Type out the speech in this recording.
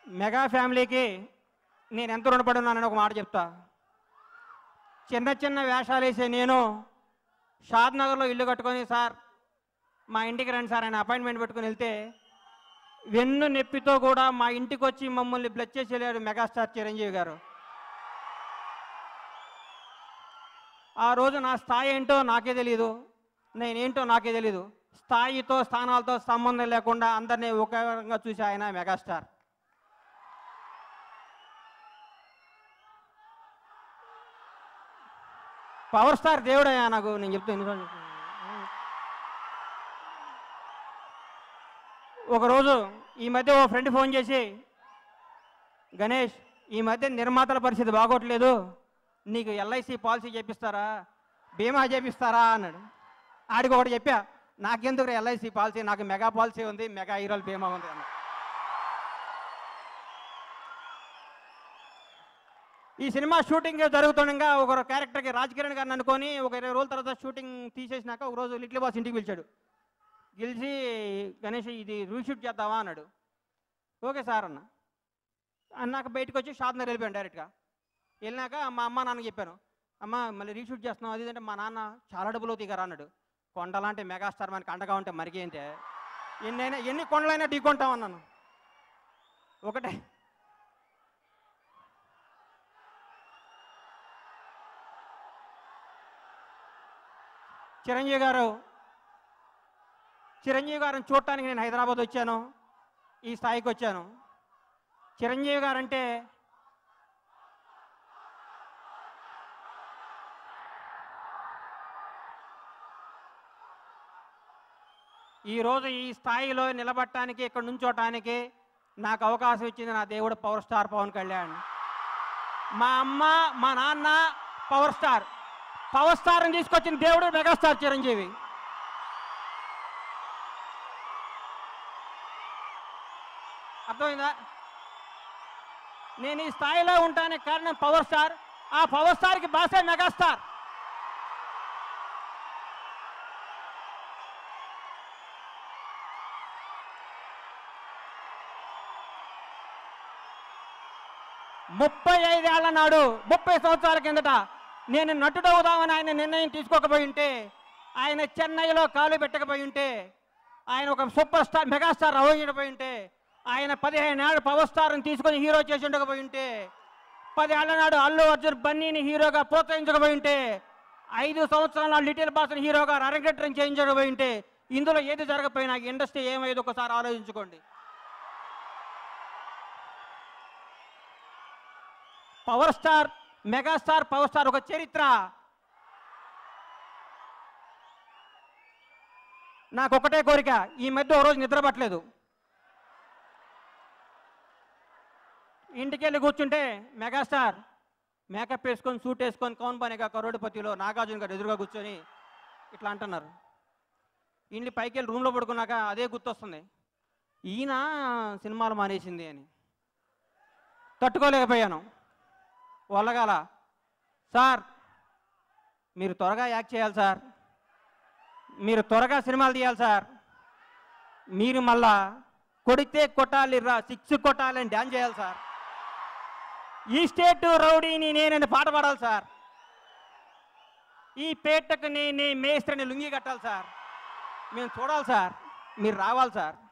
Mega ఫ్యామిలీకి నేను ఎంత రుణపడి ఉన్నానని ఒక మాట చెప్తా చిన్న చిన్న వేషాలు వేసే నేను షాద్ నగర్లో ఇల్లు కట్టుకొని సార్ మా ఇంటికి రండి సార్ ఆయన అపాయింట్మెంట్ పెట్టుకుని వెళ్తే వెన్ను నొప్పితో కూడా మా ఇంటికి వచ్చి మమ్మల్ని బ్లడ్ చేసి వెళ్ళాడు మెగాస్టార్ చిరంజీవి గారు ఆ రోజు నా స్థాయి ఏంటో నాకే తెలియదు నేనేంటో నాకే తెలియదు స్థాయితో స్థానాలతో సంబంధం లేకుండా అందరినీ ఒకే రకంగా చూసి ఆయన మెగాస్టార్ పవర్ స్టార్ దేవుడయ్యా నాకు నేను చెప్తే ఎన్నిసార్లు చెప్తాను. ఒకరోజు ఈ మధ్య ఓ ఫ్రెండ్ ఫోన్ చేసి గణేష్ ఈ మధ్య నిర్మాతల పరిస్థితి బాగోట్లేదు నీకు ఎల్ఐసి పాలసీ చేపిస్తారా బీమా చేపిస్తారా అన్నాడు ఆడికి ఒకటి చెప్పా నాకెందుకు ఎల్ఐసి పాలసీ నాకు మెగా పాలసీ ఉంది మెగా హీరోల బీమా ఉంది అన్నాడు ఈ సినిమా షూటింగ్ జరుగుతుండగా ఒక క్యారెక్టర్కి రాజ్ కిరణ్ గారిని అనుకొని ఒక ఇరవై రోజుల తర్వాత షూటింగ్ తీసేసినాక ఒక రోజు లిటిల్ బాస్ ఇంటికి పిలిచాడు గెలిచి గణేష్ ఇది రీషూట్ చేద్దామా అన్నాడు ఓకే సార్ అన్న అన్నాక బయటకు వచ్చి షాప్ దగ్గర వెళ్ళిపోయాను డైరెక్ట్గా వెళ్ళినాక మా అమ్మ నాన్న చెప్పాను అమ్మ మళ్ళీ రీషూట్ చేస్తున్నాం అది ఇది అంటే మా నాన్న చాలా డబ్బులు అవుతాయి కదా అన్నాడు కొండలాంటి మెగాస్టార్ మనకి అండగా ఉంటే మరికేంటే ఎన్నైనా ఎన్ని కొండలైనా ఢీకొంటాం అన్నాను ఒకటే చిరంజీవి గారు చిరంజీవి గారిని చూడటానికి నేను హైదరాబాద్ వచ్చాను ఈ స్థాయికి వచ్చాను చిరంజీవి గారు అంటే ఈరోజు ఈ స్థాయిలో నిలబడటానికి ఇక్కడ నుంచోటానికి నాకు అవకాశం ఇచ్చింది నా దేవుడు పవర్ స్టార్ పవన్ కళ్యాణ్ మా అమ్మ మా నాన్న పవర్ స్టార్ పవర్ స్టార్ని తీసుకొచ్చిన దేవుడు మెగాస్టార్ చిరంజీవి అర్థమైందా నేను ఈ స్థాయిలో ఉంటానికి కారణం పవర్ స్టార్ ఆ పవర్ స్టార్కి బాసే మెగాస్టార్ ముప్పై ఐదేళ్ల నాడు ముప్పై సంవత్సరాల కిందట నేను నటుడవుదామని ఆయన నిర్ణయం తీసుకోకపోయి ఉంటే ఆయన చెన్నైలో కాలు పెట్టకపోయి ఉంటే ఆయన ఒక సూపర్ స్టార్ మెగాస్టార్ అవ్వకపోయి ఉంటే ఆయన పదిహేను ఏళ్ళు పవర్ స్టార్ని తీసుకొని హీరో చేసి ఉండకపోయి ఉంటే పదేళ్ల నాడు అల్లు అర్జున్ బన్నీని హీరోగా ప్రోత్సహించకపోయి ఉంటే ఐదు సంవత్సరాల లిటిల్ బాస్ని హీరోగా అరంగేట్రం చేయించకపోయి ఉంటే ఇందులో ఏది జరగకపోయినా ఇండస్ట్రీ ఏమైంది ఒకసారి ఆలోచించుకోండి power star megastar power star ఒక చరిత్ర నాకు ఒకటే కోరిక ఈ మధ్య ఒక రోజు నిద్ర పట్టలేదు ఇంటికి వెళ్ళి కూర్చుంటే మెగాస్టార్ మేకప్ వేసుకొని సూట్ వేసుకొని కౌన్ పనిగా కరోడిపతిలో నాగార్జున గారు ఎదురుగా కూర్చొని ఇట్లా అంటున్నారు ఇంటి పైకి వెళ్ళి రూమ్లో పడుకున్నాక అదే గుర్తొస్తుంది ఈయన సినిమాలు మానేసింది అని తట్టుకోలేకపోయాను వల్లగాల సార్ మీరు త్వరగా యాక్ట్ చేయాలి సార్ మీరు త్వరగా సినిమాలు తీయాలి సార్ మీరు మళ్ళా కొడితే కొట్టాలి రా సిక్స్ కొట్టాలి అని డ్యాన్స్ చేయాలి సార్ ఈ స్టేట్ రౌడీని నేనని పాట పాడాలి సార్ ఈ పేటకు నేనే మేస్త్రిని లుంగి కట్టాలి సార్ మేము చూడాలి సార్ మీరు రావాలి సార్